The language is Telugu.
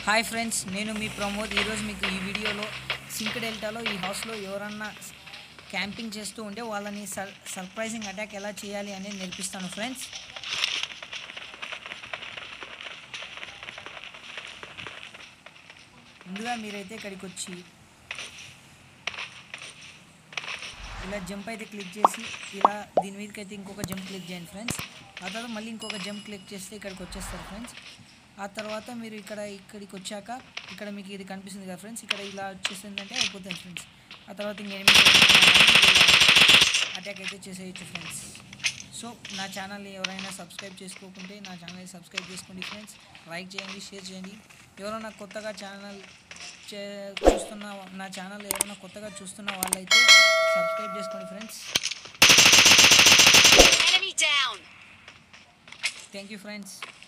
హాయ్ ఫ్రెండ్స్ నేను మీ ప్రమోద్ ఈరోజు మీకు ఈ వీడియోలో సింక్ డెల్టాలో ఈ హౌస్లో ఎవరన్నా క్యాంపింగ్ చేస్తూ ఉంటే వాళ్ళని సర్ సర్ప్రైజింగ్ అటాక్ ఎలా చేయాలి అనేది నేర్పిస్తాను ఫ్రెండ్స్ ముందుగా మీరైతే ఇక్కడికి వచ్చి ఇలా జంప్ అయితే క్లిక్ చేసి ఇలా దీని మీదకి అయితే ఇంకొక జంప్ క్లిక్ చేయండి ఫ్రెండ్స్ ఆ తర్వాత మళ్ళీ ఇంకొక జంప్ క్లిక్ చేస్తే ఇక్కడికి వచ్చేస్తారు ఫ్రెండ్స్ ఆ తర్వాత మీరు ఇక్కడ ఇక్కడికి వచ్చాక ఇక్కడ మీకు ఇది కనిపిస్తుంది కదా ఫ్రెండ్స్ ఇక్కడ ఇలా వచ్చేసిందంటే అయిపోతుంది ఫ్రెండ్స్ ఆ తర్వాత ఇంకేమి అటాక్ అయితే చేసేయచ్చు ఫ్రెండ్స్ సో నా ఛానల్ని ఎవరైనా సబ్స్క్రైబ్ చేసుకోకుంటే నా ఛానల్ని సబ్స్క్రైబ్ చేసుకోండి ఫ్రెండ్స్ లైక్ చేయండి షేర్ చేయండి ఎవరైనా కొత్తగా ఛానల్ చే చూస్తున్న నా ఛానల్ ఎవరైనా కొత్తగా చూస్తున్న వాళ్ళైతే సబ్స్క్రైబ్ చేసుకోండి friends Enemy down! Thank you friends